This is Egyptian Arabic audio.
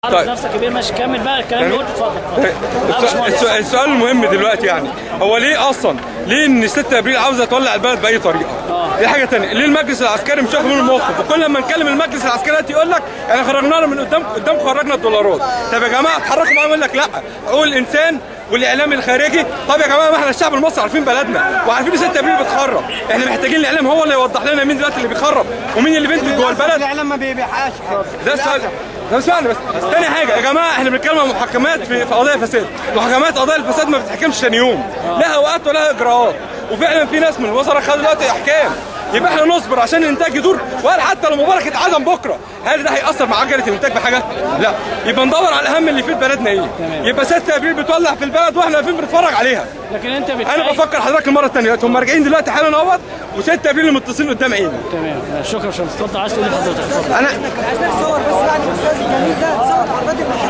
عرض طيب. نفسك كبير ماشي كمل بقى الكلام اللي قلته اتفضل اتفضل. آه، السؤال, باشمهندس. السؤال- السؤال المهم دلوقتي يعني هو ليه اصلا ليه ان 6 ابريل عاوزه تولع البلد باي طريقه؟ دي حاجه ثانيه، ليه المجلس العسكري مش واخد منه موقف؟ وكل ما نكلم المجلس العسكري دلوقتي يقول لك احنا خرجنا له من قدام قدام خرجنا الدولارات، طب يا جماعه اتحركوا معاهم يقول لك لا حقوق الانسان والاعلام الخارجي، طب يا جماعه ما احنا الشعب المصري عارفين بلدنا وعارفين ان 6 ابريل بتخرب، احنا محتاجين الاعلام هو اللي يوضح لنا مين دلوقتي اللي بيخرب ومين اللي بينتج جوه البلد الاعلام ما بيبيعهاش ده السؤال ده اسمعني بس تاني حاجه يا جماعه احنا بنتكلم عن محاكمات في, في قضايا فساد محاكمات قضايا الفساد ما بتتحكمش ثاني يوم لها وقت ولها اجراءات وفعلا في ناس من الوزراء خدوا دلوقتي احكام يبقى احنا نصبر عشان الانتاج يدور ولا حتى لو مبارك اتعدم بكره هل ده هياثر مع عجله الانتاج بحاجه؟ لا يبقى ندور على الاهم اللي في بلدنا ايه يبقى 6 ابريل بتولع في البلد واحنا واقفين بنتفرج عليها لكن انت انا بتأيد بفكر حضرتك المره الثانيه هم راجعين دلوقتي حالا اهوت و6 ابريل اللي متصلين قدام عيني تمام شكرا يا باشمهندس اتفضل عايز تقول ايه حضرتك اتفضل انا عايزين صور بس يعني الاستاذ الجميل ده صور عربات المحل